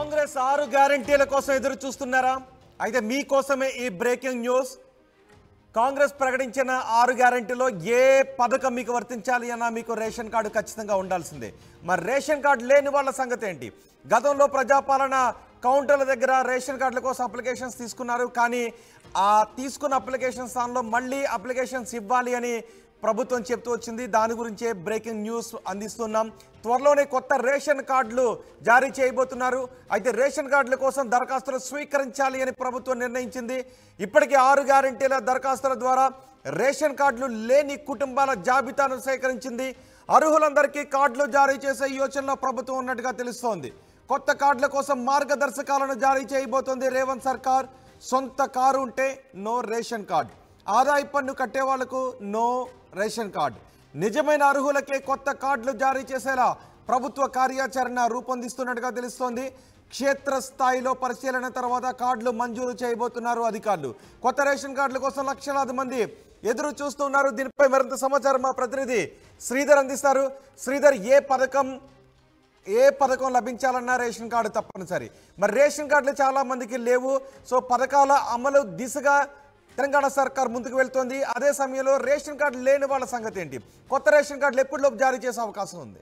కాంగ్రెస్ ఆరు గ్యారంటీల కోసం ఎదురు చూస్తున్నారా అయితే మీకోసమే ఈ బ్రేకింగ్ న్యూస్ కాంగ్రెస్ ప్రకటించిన ఆరు గ్యారంటీలో ఏ పథకం మీకు వర్తించాలి అన్నా మీకు రేషన్ కార్డు ఖచ్చితంగా ఉండాల్సిందే మరి రేషన్ కార్డు లేని వాళ్ళ సంగతి ఏంటి గతంలో ప్రజాపాలన కౌంటర్ల దగ్గర రేషన్ కార్డుల కోసం అప్లికేషన్స్ తీసుకున్నారు కానీ ఆ తీసుకున్న అప్లికేషన్ స్థానంలో మళ్ళీ అప్లికేషన్స్ ఇవ్వాలి అని ప్రభుత్వం చెప్తూ వచ్చింది దాని గురించే బ్రేకింగ్ న్యూస్ అందిస్తున్నాం త్వరలోనే కొత్త రేషన్ కార్డులు జారీ చేయబోతున్నారు అయితే రేషన్ కార్డుల కోసం దరఖాస్తులు స్వీకరించాలి అని ప్రభుత్వం నిర్ణయించింది ఇప్పటికే ఆరు గ్యారంటీల దరఖాస్తుల ద్వారా రేషన్ కార్డులు లేని కుటుంబాల జాబితాను సేకరించింది అర్హులందరికీ కార్డులు జారీ చేసే యోచనలో ప్రభుత్వం ఉన్నట్టుగా తెలుస్తోంది కొత్త కార్డుల కోసం మార్గదర్శకాలను జారీ చేయబోతోంది రేవంత్ సర్కార్ సొంత కారు ఉంటే నో రేషన్ కార్డు ఆదాయ పన్ను కట్టే వాళ్లకు నో రేషన్ కార్డు నిజమైన అర్హులకే కొత్త కార్డులు జారీ చేసేలా ప్రభుత్వ కార్యాచరణ రూపొందిస్తున్నట్టుగా తెలుస్తోంది క్షేత్రస్థాయిలో పరిశీలన తర్వాత కార్డులు మంజూరు చేయబోతున్నారు అధికారులు కొత్త రేషన్ కార్డుల కోసం లక్షలాది మంది ఎదురు చూస్తున్నారు దీనిపై మరింత సమాచారం మా ప్రతినిధి శ్రీధర్ అందిస్తారు శ్రీధర్ ఏ పథకం ఏ పథకం లభించాలన్నా రేషన్ కార్డు తప్పనిసరి మరి రేషన్ కార్డులు చాలా మందికి లేవు సో పథకాల అమలు దిశగా తెలంగాణ సర్కార్ ముందుకు వెళ్తోంది అదే సమయంలో రేషన్ కార్డు లేని వాళ్ళ సంగతి ఏంటి కొత్త రేషన్ కార్డులు ఎప్పటిలోపు జారీ చేసే అవకాశం ఉంది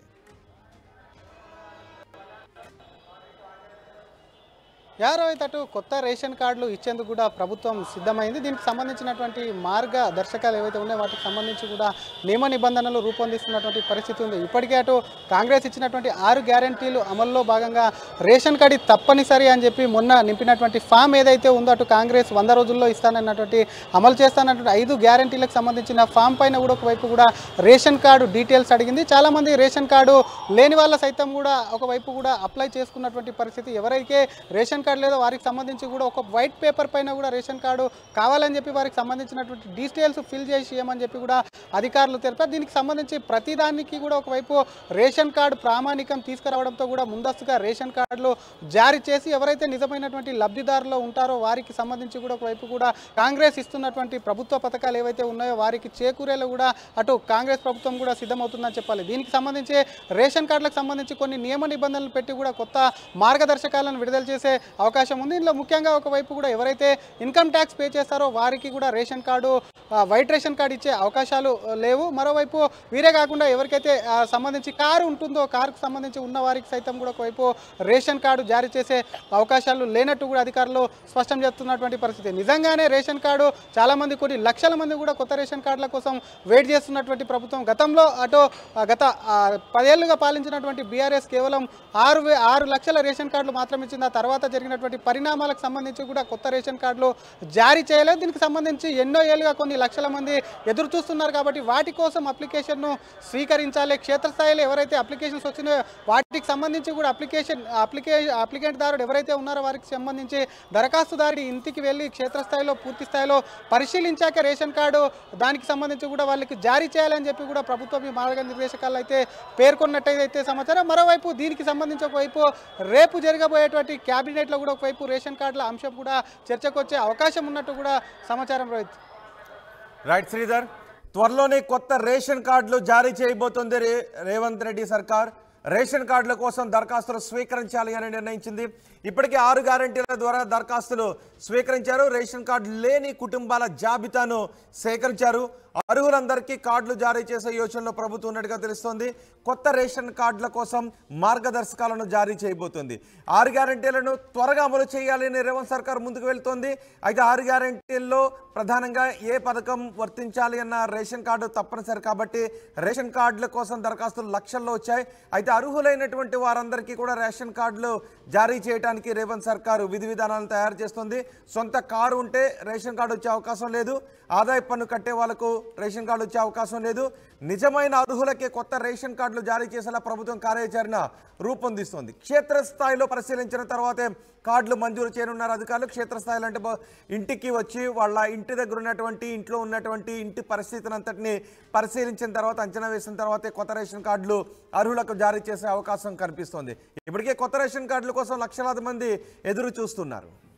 యారవై తట్టు కొత్త రేషన్ కార్డులు ఇచ్చేందుకు కూడా ప్రభుత్వం సిద్ధమైంది దీనికి సంబంధించినటువంటి మార్గదర్శకాలు ఏవైతే ఉన్నాయో వాటికి సంబంధించి కూడా నియమ నిబంధనలు రూపొందిస్తున్నటువంటి పరిస్థితి ఉంది ఇప్పటికే అటు కాంగ్రెస్ ఇచ్చినటువంటి ఆరు గ్యారంటీలు అమల్లో భాగంగా రేషన్ కార్డు తప్పనిసరి అని చెప్పి మొన్న నింపినటువంటి ఫామ్ ఏదైతే ఉందో అటు కాంగ్రెస్ వంద రోజుల్లో ఇస్తానన్నటువంటి అమలు చేస్తానన్నటువంటి ఐదు గ్యారంటీలకు సంబంధించిన ఫామ్ పైన కూడా ఒకవైపు కూడా రేషన్ కార్డు డీటెయిల్స్ అడిగింది చాలామంది రేషన్ కార్డు లేని వాళ్ళ సైతం కూడా ఒకవైపు కూడా అప్లై చేసుకున్నటువంటి పరిస్థితి ఎవరైతే రేషన్ కార్డు లేదో వారికి సంబంధించి కూడా ఒక వైట్ పేపర్ పైన కూడా రేషన్ కార్డు కావాలని చెప్పి వారికి సంబంధించినటువంటి డీటెయిల్స్ ఫిల్ చేసి ఇవ్వమని చెప్పి కూడా అధికారులు తెలిపారు దీనికి సంబంధించి ప్రతిదానికి కూడా ఒకవైపు రేషన్ కార్డు ప్రామాణికం తీసుకురావడంతో కూడా ముందస్తుగా రేషన్ కార్డులు జారీ చేసి ఎవరైతే నిజమైనటువంటి లబ్ధిదారులు ఉంటారో వారికి సంబంధించి కూడా ఒకవైపు కూడా కాంగ్రెస్ ఇస్తున్నటువంటి ప్రభుత్వ పథకాలు ఏవైతే ఉన్నాయో వారికి చేకూరేలా కూడా అటు కాంగ్రెస్ ప్రభుత్వం కూడా సిద్ధమవుతుందని చెప్పాలి దీనికి సంబంధించి రేషన్ కార్డులకు సంబంధించి కొన్ని నియమ నిబంధనలు పెట్టి కూడా కొత్త మార్గదర్శకాలను విడుదల చేసే అవకాశం ఉంది ఇందులో ముఖ్యంగా ఒకవైపు కూడా ఎవరైతే ఇన్కమ్ ట్యాక్స్ పే చేస్తారో వారికి కూడా రేషన్ కార్డు ఆ, వైట్ రేషన్ కార్డు ఇచ్చే అవకాశాలు ఆ, లేవు మరోవైపు వీరే కాకుండా ఎవరికైతే ఆ, సంబంధించి కారు ఉంటుందో కారుకు సంబంధించి ఉన్న వారికి సైతం కూడా ఒకవైపు రేషన్ కార్డు జారీ చేసే అవకాశాలు లేనట్టు కూడా అధికారులు స్పష్టం చేస్తున్నటువంటి పరిస్థితి నిజంగానే రేషన్ కార్డు చాలా మంది కొన్ని లక్షల మంది కూడా కొత్త రేషన్ కార్డుల కోసం వెయిట్ చేస్తున్నటువంటి ప్రభుత్వం గతంలో అటు ఆ, గత ఆ, పదేళ్లుగా పాలించినటువంటి బీఆర్ఎస్ కేవలం ఆరు వే- ఆరు లక్షల రేషన్ కార్డులు మాత్రం ఇచ్చింది ఆ తర్వాత జరిగినటువంటి పరిణామాలకు సంబంధించి కూడా కొత్త రేషన్ కార్డులు జారీ చేయలేదు దీనికి సంబంధించి ఎన్నో ఏళ్ళుగా కొన్ని లక్షల మంది ఎదురు చూస్తున్నారు కాబట్టి వాటి కోసం అప్లికేషన్ను స్వీకరించాలి క్షేత్రస్థాయిలో ఎవరైతే అప్లికేషన్స్ వచ్చినాయో వాటికి సంబంధించి కూడా అప్లికేషన్ అప్లికే అప్లికెంట్ దారుడు ఎవరైతే ఉన్నారో వారికి సంబంధించి దరఖాస్తుదారుడి ఇంటికి వెళ్ళి క్షేత్రస్థాయిలో పూర్తి స్థాయిలో పరిశీలించాక రేషన్ కార్డు దానికి సంబంధించి కూడా వాళ్ళకి జారీ చేయాలని చెప్పి కూడా ప్రభుత్వం ఈ మార్గనిర్దేశకాలు అయితే పేర్కొన్నట్టయితే సమాచారం మరోవైపు దీనికి సంబంధించి ఒకవైపు రేపు జరగబోయేటువంటి క్యాబినెట్లో కూడా ఒకవైపు రేషన్ కార్డుల అంశం కూడా చర్చకు వచ్చే అవకాశం ఉన్నట్టు కూడా సమాచారం రోహిత్ రైట్ శ్రీధర్ త్వరలోనే కొత్త రేషన్ కార్డులు జారీ చేయబోతోంది రే రేవంత్ రెడ్డి సర్కార్ రేషన్ కార్డుల కోసం దరఖాస్తులు స్వీకరించాలి అని నిర్ణయించింది ఇప్పటికే ఆరు గ్యారంటీల ద్వారా దరఖాస్తులు స్వీకరించారు రేషన్ కార్డు లేని కుటుంబాల జాబితాను సేకరించారు అర్హులందరికీ కార్డులు జారీ చేసే యోచనలో ప్రభుత్వం ఉన్నట్టుగా తెలుస్తోంది కొత్త రేషన్ కార్డుల కోసం మార్గదర్శకాలను జారీ చేయబోతోంది ఆరు గ్యారంటీలను త్వరగా అమలు చేయాలని రేవంత్ సర్కార్ ముందుకు వెళ్తోంది అయితే ఆరు గ్యారంటీల్లో ప్రధానంగా ఏ పథకం వర్తించాలి అన్న రేషన్ కార్డు తప్పనిసరి కాబట్టి రేషన్ కార్డుల కోసం దరఖాస్తులు లక్షల్లో వచ్చాయి అయితే అర్హులైనటువంటి వారందరికీ కూడా రేషన్ కార్డులు జారీ చేయడానికి రేవంత్ సర్కారు విధి విధానాలను తయారు చేస్తుంది సొంత కారు ఉంటే రేషన్ కార్డు వచ్చే అవకాశం లేదు ఆదాయ పన్ను కట్టే వాళ్ళకు రేషన్ కార్డు వచ్చే అవకాశం లేదు నిజమైన అర్హులకే కొత్త రేషన్ కార్డులు జారీ చేసేలా ప్రభుత్వం కార్యాచరణ రూపొందిస్తోంది క్షేత్రస్థాయిలో పరిశీలించిన తర్వాతే కార్డులు మంజూరు చేయనున్నారు అధికారులు క్షేత్రస్థాయిలో అంటే బా- ఇంటికి వచ్చి వాళ్ళ ఇంటి దగ్గర ఉన్నటువంటి ఇంట్లో ఉన్నటువంటి ఇంటి పరిస్థితిని అంతటిని పరిశీలించిన తర్వాత అంచనా వేసిన తర్వాతే కొత్త రేషన్ కార్డులు అర్హులకు జారీ చేసే అవకాశం కనిపిస్తోంది ఇప్పటికే కొత్త రేషన్ కార్డుల కోసం లక్షలాది మంది ఎదురు చూస్తున్నారు